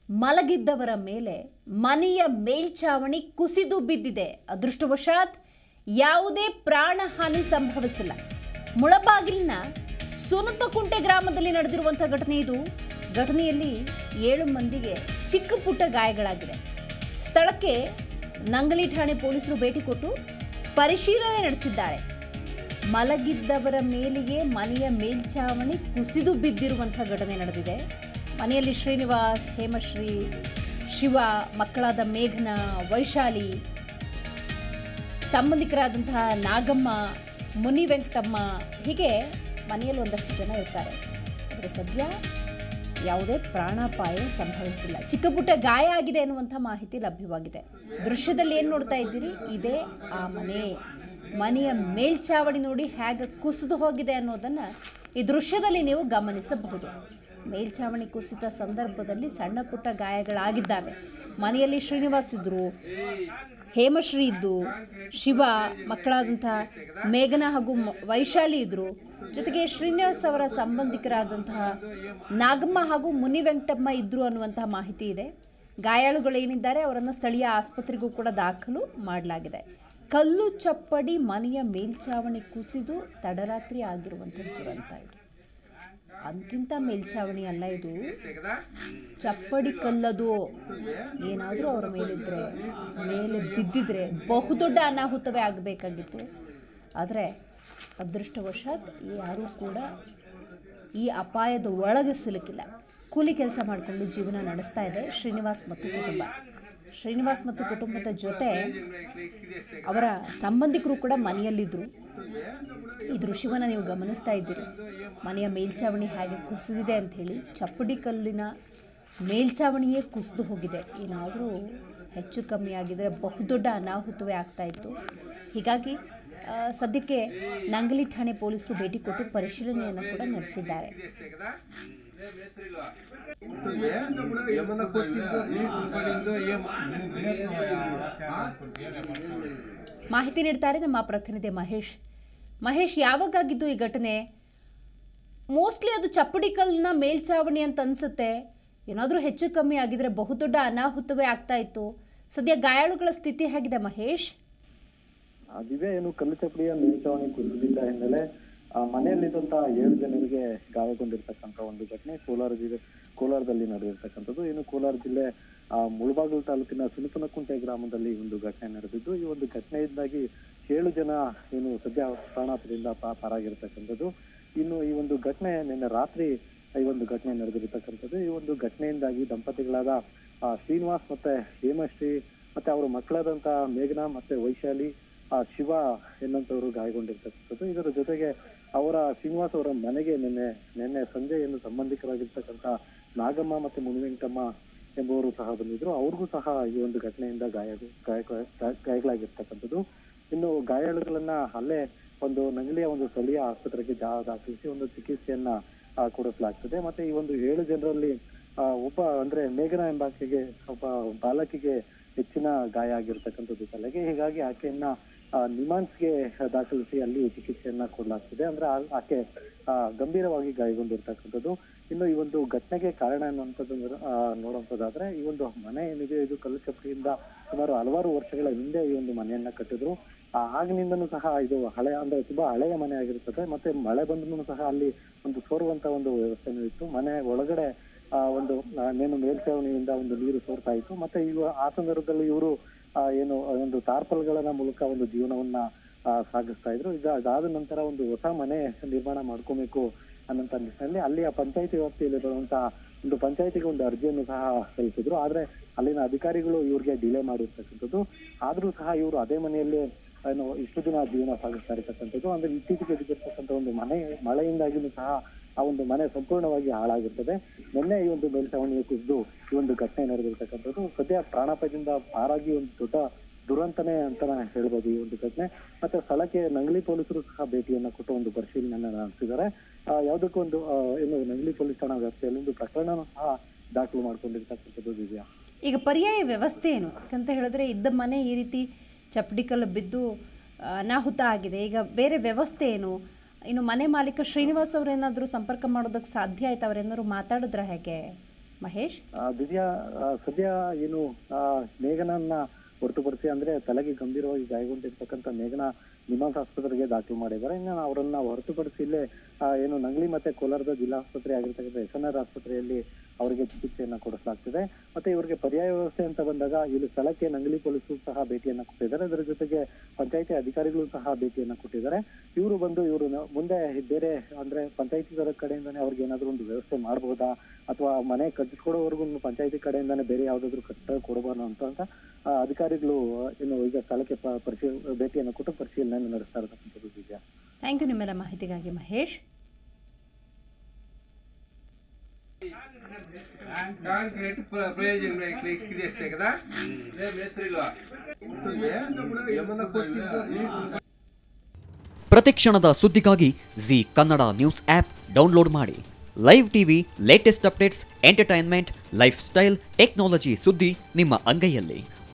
ಮಲಗಿದ್ದವರ ಮೇಲೆ ಮನೆಯ ಮೇಲ್ಛಾವಣಿ ಕುಸಿದು ಬಿದ್ದಿದೆ ಅದೃಷ್ಟವಶಾತ್ ಯಾವುದೇ ಪ್ರಾಣಹಾನಿ ಸಂಭವಿಸಿಲ್ಲ ಮುಳಬಾಗಿಲಿನ ಸುನಪಕುಂಟೆ ಗ್ರಾಮದಲ್ಲಿ ನಡೆದಿರುವಂಥ ಘಟನೆ ಇದು ಘಟನೆಯಲ್ಲಿ ಏಳು ಮಂದಿಗೆ ಚಿಕ್ಕ ಪುಟ್ಟ ಗಾಯಗಳಾಗಿದೆ ಸ್ಥಳಕ್ಕೆ ನಂಗಲಿ ಠಾಣೆ ಪೊಲೀಸರು ಭೇಟಿ ಕೊಟ್ಟು ಪರಿಶೀಲನೆ ನಡೆಸಿದ್ದಾರೆ ಮಲಗಿದ್ದವರ ಮೇಲೆಯೇ ಮನೆಯ ಮೇಲ್ಛಾವಣಿ ಕುಸಿದು ಬಿದ್ದಿರುವಂಥ ಘಟನೆ ನಡೆದಿದೆ ಮನೆಯಲ್ಲಿ ಶ್ರೀನಿವಾಸ್ ಹೇಮಶ್ರೀ ಶಿವ ಮಕ್ಕಳಾದ ಮೇಘನ ವೈಶಾಲಿ ಸಂಬಂಧಿಕರಾದಂತಹ ನಾಗಮ್ಮ ಮುನಿ ವೆಂಕಟಮ್ಮ ಹೀಗೆ ಮನೆಯಲ್ಲಿ ಒಂದಷ್ಟು ಜನ ಇರ್ತಾರೆ ಆದರೆ ಸದ್ಯ ಯಾವುದೇ ಪ್ರಾಣಾಪಾಯ ಸಂಭವಿಸಿಲ್ಲ ಚಿಕ್ಕ ಪುಟ್ಟ ಗಾಯ ಆಗಿದೆ ಅನ್ನುವಂಥ ಮಾಹಿತಿ ಲಭ್ಯವಾಗಿದೆ ದೃಶ್ಯದಲ್ಲಿ ಏನು ನೋಡ್ತಾ ಇದ್ದೀರಿ ಇದೇ ಆ ಮನೆ ಮನೆಯ ಮೇಲ್ಚಾವಣಿ ನೋಡಿ ಹೇಗೆ ಕುಸಿದು ಹೋಗಿದೆ ಅನ್ನೋದನ್ನು ಈ ದೃಶ್ಯದಲ್ಲಿ ನೀವು ಗಮನಿಸಬಹುದು ಮೇಲ್ಛಾವಣಿ ಕುಸಿತ ಸಂದರ್ಭದಲ್ಲಿ ಸಣ್ಣ ಪುಟ್ಟ ಗಾಯಗಳಾಗಿದ್ದಾವೆ ಮನೆಯಲ್ಲಿ ಶ್ರೀನಿವಾಸ್ ಇದ್ದರು ಹೇಮಶ್ರೀ ಇದ್ದು ಶಿವ ಮಕ್ಕಳಾದಂಥ ಮೇಘನ ಹಾಗೂ ಮ- ವೈಶಾಲಿ ಇದ್ದರು ಜೊತೆಗೆ ಶ್ರೀನಿವಾಸ್ ಅವರ ಸಂಬಂಧಿಕರಾದಂತಹ ನಾಗಮ್ಮ ಹಾಗೂ ಮುನಿ ವೆಂಕಟಮ್ಮ ಇದ್ದರು ಅನ್ನುವಂತಹ ಮಾಹಿತಿ ಇದೆ ಗಾಯಾಳುಗಳೇನಿದ್ದಾರೆ ಅವರನ್ನು ಸ್ಥಳೀಯ ಆಸ್ಪತ್ರೆಗೂ ಕೂಡ ದಾಖಲು ಮಾಡಲಾಗಿದೆ ಕಲ್ಲು ಚಪ್ಪಡಿ ಮನೆಯ ಮೇಲ್ಛಾವಣಿ ಕುಸಿದು ತಡರಾತ್ರಿ ಆಗಿರುವಂಥ ದುರಂತ ಇದು ಅಂತಿಂತ ಮೇಲ್ಛಾವಣಿ ಅಲ್ಲ ಇದು ಚಪ್ಪಡಿ ಕಲ್ಲದು ಏನಾದರೂ ಅವರ ಮೇಲಿದ್ರೆ ಮೇಲೆ ಬಿದ್ದಿದ್ರೆ ಬಹುದೊಡ್ಡ ಅನಾಹುತವೇ ಆಗಬೇಕಾಗಿತ್ತು ಆದರೆ ಅದೃಷ್ಟವಶಾತ್ ಯಾರೂ ಕೂಡ ಈ ಅಪಾಯದ ಒಳಗೆ ಸಿಲುಕಿಲ್ಲ ಕೂಲಿ ಕೆಲಸ ಮಾಡಿಕೊಂಡು ಜೀವನ ನಡೆಸ್ತಾ ಇದೆ ಶ್ರೀನಿವಾಸ್ ಮತ್ತು ಕುಟುಂಬ ಶ್ರೀನಿವಾಸ್ ಮತ್ತು ಕುಟುಂಬದ ಜೊತೆ ಅವರ ಸಂಬಂಧಿಕರು ಕೂಡ ಮನೆಯಲ್ಲಿದ್ದರು ಈ ದೃಶ್ಯವನ್ನು ನೀವು ಗಮನಿಸ್ತಾ ಇದ್ದೀರಿ ಮನೆಯ ಮೇಲ್ಛಾವಣಿ ಹೇಗೆ ಕುಸಿದಿದೆ ಅಂಥೇಳಿ ಚಪ್ಪಡಿ ಕಲ್ಲಿನ ಮೇಲ್ಛಾವಣಿಯೇ ಕುಸಿದು ಹೋಗಿದೆ ಏನಾದರೂ ಹೆಚ್ಚು ಕಮ್ಮಿ ಆಗಿದರೆ ಬಹುದೊಡ್ಡ ಅನಾಹುತವೇ ಆಗ್ತಾ ಇತ್ತು ಹೀಗಾಗಿ ಆ, ಸದ್ಯಕ್ಕೆ ನಂಗಲಿ ಠಾಣೆ ಪೊಲೀಸರು ಭೇಟಿ ಕೊಟ್ಟು ಪರಿಶೀಲನೆಯನ್ನು ಕೂಡ ನಡೆಸಿದ್ದಾರೆ ఏమన్నా కొట్టిందో ఏ పడిందో ఏం ಮಾಹಿತಿ ನೀಡ್ತಾರೆ ನಮ್ಮ ಪ್ರತಿನಿಧಿ ಮಹೇಶ್ ಮಹೇಶ್ ಯಾವಾಗಾಗಿದ್ದು ಈ ಘಟನೆ ಮೋಸ್ಟ್ಲಿ ಅದು ಚಪ್ಪಡಿ ಕಲ್ಲಿನ ಮೇಲ್ಚಾವಣಿ ಅಂತ ಅನ್ಸುತ್ತೆ ಏನಾದರೂ ಹೆಚ್ಚು ಕಮ್ಮಿ ಆಗಿದ್ರೆ ಬಹುದೊಡ್ಡ ಅನಾಹುತವೇ ಆಗ್ತಾ ಇತ್ತು ಸದ್ಯ ಗಾಯಾಳುಗಳ ಸ್ಥಿತಿ ಹೇಗಿದೆ ಮಹೇಶ್ ಆ ದಿವ್ಯ ಏನು ಕಲ್ಲು ಚಪ್ಪಡಿಯ ಮೇಲ್ಛಾವಣಿ ಕುಸಿದಿದ್ದ ಹಿನ್ನೆಲೆ ಆ ಮನೆಯಲ್ಲಿದ್ದಂತ ಏಳು ಜನರಿಗೆ ಗಾಯಗೊಂಡಿರ್ತಕ್ಕಂಥ ಒಂದು ಘಟನೆ ಕೋಲಾರ ಜಿಲ್ಲೆ ಕೋಲಾರದಲ್ಲಿ ನಡೆದಿರ್ತಕ್ಕಂಥದ್ದು ಏನು ಕೋಲಾರ ಜಿಲ್ಲೆ ಆ ಮುಳಬಾಗಿಲು ತಾಲೂಕಿನ ಸುನಪನಕುಂಟೆ ಗ್ರಾಮದಲ್ಲಿ ಈ ಒಂದು ಘಟನೆ ನಡೆದಿದ್ದು ಈ ಒಂದು ಘಟನೆಯಿಂದಾಗಿ ಏಳು ಜನ ಏನು ಸದ್ಯ ಪ್ರಾಣಾಪದಿಂದ ಪಾ- ಪಾರಾಗಿರ್ತಕ್ಕಂಥದ್ದು ಇನ್ನು ಈ ಒಂದು ಘಟನೆ ನಿನ್ನೆ ರಾತ್ರಿ ಈ ಒಂದು ಘಟನೆ ನಡೆದಿರ್ತಕ್ಕಂಥದ್ದು ಈ ಒಂದು ಘಟನೆಯಿಂದಾಗಿ ದಂಪತಿಗಳಾದ ಆ, ಶ್ರೀನಿವಾಸ್ ಮತ್ತೆ ಹೇಮಶ್ರೀ ಮತ್ತೆ ಅವರ ಮಕ್ಕಳಾದಂತ ಮೇಘನಾ ಮತ್ತೆ ವೈಶಾಲಿ ಆ ಶಿವ ಎನ್ನುವಂತವರು ಗಾಯಗೊಂಡಿರ್ತಕ್ಕಂಥದ್ದು ಇದರ ಜೊತೆಗೆ ಅವರ ಶ್ರೀನಿವಾಸ್ ಅವರ ಮನೆಗೆ ನಿನ್ನೆ ನಿನ್ನೆ ಸಂಜೆ ಏನು ಸಂಬಂಧಿಕರಾಗಿರ್ತಕ್ಕಂಥ ನಾಗಮ್ಮ ಮತ್ತೆ ಮುನಿವೆಂಕಟಮ್ಮ ಎಂಬುವರು ಸಹ ಬಂದಿದ್ರು ಅವ್ರಿಗೂ ಸಹ ಈ ಒಂದು ಘಟನೆಯಿಂದ ಗಾಯ ಗಾಯ ಗಾಯ- ಗಾಯಗಳಾಗಿರ್ತಕ್ಕಂಥದ್ದು ಇನ್ನು ಗಾಯಾಳುಗಳನ್ನ ಅಲ್ಲೇ ಒಂದು ನಂಗಲಿಯ ಒಂದು ಸ್ಥಳೀಯ ಆಸ್ಪತ್ರೆಗೆ ಜಾ- ದಾಖಲಿಸಿ ಒಂದು ಚಿಕಿತ್ಸೆಯನ್ನ ಆ, ಕೊಡಿಸಲಾಗ್ತದೆ ಮತ್ತೆ ಈ ಒಂದು ಏಳು ಜನರಲ್ಲಿ ಆ, ಒಬ್ಬ ಅಂದ್ರೆ ಮೇಘನಾ ಎಂಬಾಕೆಗೆ ಒಬ್ಬ ಬಾಲಕಿಗೆ ಹೆಚ್ಚಿನ ಗಾಯ ಆಗಿರ್ತಕ್ಕಂಥದ್ದು ತಲೆಗೆ ಹೀಗಾಗಿ ಆಕೆಯನ್ನ ಆ, ನಿಮಾನ್ಸ್ಗೆ ದಾಖಲಿಸಿ ಅಲ್ಲಿ ಚಿಕಿತ್ಸೆಯನ್ನ ಕೊಡಲಾಗ್ತದೆ ಅಂದ್ರೆ ಆ- ಆಕೆ ಆ, ಗಂಭೀರವಾಗಿ ಗಾಯಗೊಂಡಿರ್ತಕ್ಕಂಥದ್ದು ಇನ್ನು ಈ ಒಂದು ಘಟನೆಗೆ ಕಾರಣ ಅನ್ನುವಂಥದ್ದು ಆ, ನೋಡುವಂಥದ್ದಾದ್ರೆ ಈ ಒಂದು ಮನೆ ಏನಿದೆ ಇದು ಕಲ್ಲು ಚಪ್ಪಡಿಯಿಂದ ಸುಮಾರು ಹಲವಾರು ವರ್ಷಗಳ ಹಿಂದೆ ಈ ಒಂದು ಮನೆಯನ್ನ ಕಟ್ಟಿದ್ರು ಆ, ಆಗಿನಿಂದನೂ ಸಹ ಇದು ಹಳೆ ಅಂದ್ರೆ ತುಂಬಾ ಹಳೆಯ ಮನೆ ಆಗಿರ್ತದೆ ಮತ್ತೆ ಮಳೆ ಬಂದ್ರೂ ಸಹ ಅಲ್ಲಿ ಒಂದು ಸೋರುವಂತ ಒಂದು ವ್ಯವಸ್ಥೆನೂ ಇತ್ತು ಮನೆ ಒಳಗಡೆ ಆ ಒಂದು ಆ, ನೇನು ಮೇಲ್ಛಾವಣಿಯಿಂದ ಒಂದು ನೀರು ಸೋರ್ತಾ ಇತ್ತು ಮತ್ತೆ ಇವ ಆ ಸಂದರ್ಭದಲ್ಲಿ ಇವರು ಏನು ಆ ಒಂದು ಟಾರ್ಪಲ್ಗಳ ಮೂಲಕ ಒಂದು ಜೀವನವನ್ನ ಆ, ಸಾಗಿಸ್ತಾ ಇದ್ರು ಈಗ ಅದಾದ ನಂತರ ಒಂದು ಹೊಸ ಮನೆ ನಿರ್ಮಾಣ ಮಾಡ್ಕೋಬೇಕು ಅನ್ನೋಂತ ನಿಟ್ಟಿನಲ್ಲಿ ಅಲ್ಲಿ ಆ ಪಂಚಾಯತಿ ವ್ಯಾಪ್ತಿಯಲ್ಲಿ ಬರುವಂತಹ ಒಂದು ಪಂಚಾಯತಿಗೆ ಒಂದು ಅರ್ಜಿಯನ್ನು ಸಹ ಸಲ್ಲಿಸಿದ್ರು ಆದ್ರೆ ಅಲ್ಲಿನ ಅಧಿಕಾರಿಗಳು ಇವ್ರಿಗೆ ಡಿಲೇ ಮಾಡಿರ್ತಕ್ಕಂಥದ್ದು ಆದ್ರೂ ಸಹ ಇವರು ಅದೇ ಮನೆಯಲ್ಲಿ ಏನು ಇಷ್ಟು ದಿನ ಜೀವನ ಸಾಗಿಸ್ತಾ ಇರ್ತಕ್ಕಂಥದ್ದು ಅಂದ್ರೆ ಇತ್ತೀಚೆಗೆ ಬಿದ್ದಿರ್ತಕ್ಕಂಥ ಒಂದು ಮನೆ ಮಳೆಯಿಂದಾಗಿನೂ ಸಹ ಆ ಒಂದು ಮನೆ ಸಂಪೂರ್ಣವಾಗಿ ಹಾಳಾಗಿರ್ತದೆ ನಿನ್ನೆ ಈ ಒಂದು ಮೇಲ್ಛಾವಣಿಯ ಕುಸಿದು ಈ ಒಂದು ಘಟನೆ ನಡೆದಿರ್ತಕ್ಕಂಥದ್ದು ಸದ್ಯ ಪ್ರಾಣಾಪಾಯದಿಂದ ಪಾರಾಗಿ ಒಂದು ದೊಡ್ಡ ದುರಂತನೇ ಅಂತಾನೆ ಹೇಳ್ಬೋದು ಈ ಒಂದು ಘಟನೆ ಮತ್ತೆ ಸ್ಥಳಕ್ಕೆ ನಂಗಲಿ ಪೊಲೀಸರು ಸಹ ಭೇಟಿಯನ್ನ ಕೊಟ್ಟು ಒಂದು ಪರಿಶೀಲನೆ ನಡೆಸಿದ್ದಾರೆ ಆ, ಯಾವುದಕ್ಕೂ ಒಂದು ಆ, ಏನು ನಂಗಲಿ ಪೊಲೀಸ್ ಠಾಣಾ ವ್ಯಾಪ್ತಿಯಲ್ಲಿ ಒಂದು ಪ್ರಕರಣನೂ ಸಹ ದಾಖಲು ಮಾಡ್ಕೊಂಡಿರ್ತಕ್ಕಂಥದ್ದು ದಿವ್ಯಾ ಈಗ ಪರ್ಯಾಯ ವ್ಯವಸ್ಥೆ ಏನು ಯಾಕಂತ ಹೇಳಿದ್ರೆ ಇದ್ದ ಮನೆ ಈ ರೀತಿ ಚಪ್ಪಡಿ ಕಲ್ಲು ಬಿದ್ದು ಆ, ಅನಾಹುತ ಆಗಿದೆ ಈಗ ಬೇರೆ ವ್ಯವಸ್ಥೆ ಏನು ಇನ್ನು ಮನೆ ಮಾಲೀಕ ಶ್ರೀನಿವಾಸ್ ಅವರೇನಾದರೂ ಸಂಪರ್ಕ ಮಾಡೋದಕ್ಕೆ ಸಾಧ್ಯ ಆಯ್ತು ಅವರೇನಾದ್ರು ಮಾತಾಡಿದ್ರ ಹೇಗೆ ಮಹೇಶ್ ಆ, ದಿವ್ಯಾ ಆ, ಸದ್ಯ ಏನು ಆ, ಮೇಘನನ್ನ ಹೊರತುಪಡಿಸಿ ಅಂದ್ರೆ ತಲೆಗೆ ಗಂಭೀರವಾಗಿ ಗಾಯಗೊಂಡಿರ್ತಕ್ಕಂಥ ಮೇಘನ ನಿಮಾನ್ಸ್ ಆಸ್ಪತ್ರೆಗೆ ದಾಖಲು ಮಾಡಿದ್ದಾರೆ ಇನ್ನು ಅವರನ್ನ ಹೊರತುಪಡಿಸಿ ಇಲ್ಲೇ ಆ, ಏನು ನಂಗ್ಲಿ ಮತ್ತೆ ಕೋಲಾರದ ಜಿಲ್ಲಾ ಆಸ್ಪತ್ರೆ ಆಗಿರ್ತಕ್ಕಂಥ ಎಸ್ ಎನ್ ಆರ್ ಆಸ್ಪತ್ರೆಯಲ್ಲಿ ಅವರಿಗೆ ಚಿಕಿತ್ಸೆಯನ್ನ ಕೊಡಿಸಲಾಗ್ತಿದೆ ಮತ್ತೆ ಇವರಿಗೆ ಪರ್ಯಾಯ ವ್ಯವಸ್ಥೆ ಅಂತ ಬಂದಾಗ ಇಲ್ಲಿ ಸ್ಥಳಕ್ಕೆ ನಂಗಲಿ ಪೊಲೀಸರು ಸಹ ಭೇಟಿಯನ್ನ ಕೊಟ್ಟಿದ್ದಾರೆ ಅದರ ಜೊತೆಗೆ ಪಂಚಾಯತಿ ಅಧಿಕಾರಿಗಳು ಸಹ ಭೇಟಿಯನ್ನ ಕೊಟ್ಟಿದ್ದಾರೆ ಇವರು ಬಂದು ಇವರು ಮುಂದೆ ಬೇರೆ ಅಂದ್ರೆ ಪಂಚಾಯತಿ ಕಡೆಯಿಂದಾನೇ ಅವ್ರಿಗೆ ಏನಾದ್ರು ಒಂದು ವ್ಯವಸ್ಥೆ ಮಾಡಬಹುದಾ ಅಥವಾ ಮನೆ ಕಟ್ಟಿಸ್ಕೊಡೋವರೆಗೂ ಪಂಚಾಯತಿ ಕಡೆಯಿಂದಾನೇ ಬೇರೆ ಯಾವ್ದಾದ್ರು ಕಟ್ಟ ಕೊಡಬಾರ್ದು ಅಂತ ಅಂತ ಆ, ಅಧಿಕಾರಿಗಳು ಏನು ಈಗ ಸ್ಥಳಕ್ಕೆ ಪ- ಪರಿಶೀಲ ಭೇಟಿಯನ್ನು ಕೊಟ್ಟು ಪರಿಶೀಲನೆ ನಡೆಸ್ತಾ ಇರತಕ್ಕಂಥದ್ದು ದಿವ್ಯಾ ಥ್ಯಾಂಕ್ ಯು ನಿಮ್ಮೆಲ್ಲ ಮಾಹಿತಿಗಾಗಿ ಮಹೇಶ್ కాంక్రీట్ ప్ర- ప్రయోజనం ఇట్లా ఇటుక చేస్తే కదా రేపు మేస్త్రీలు ఉంటుంది ఏమన్నా కొట్టిందో ఏ- ಪ್ರತಿಕ್ಷಣದ ಸುದ್ದಿಗಾಗಿ Zee Kannada news app download ಮಾಡಿ live TV latest updates entertainment lifestyle technology ಸುದ್ದಿ ನಿಮ್ಮ ಅಂಗೈಯಲ್ಲಿ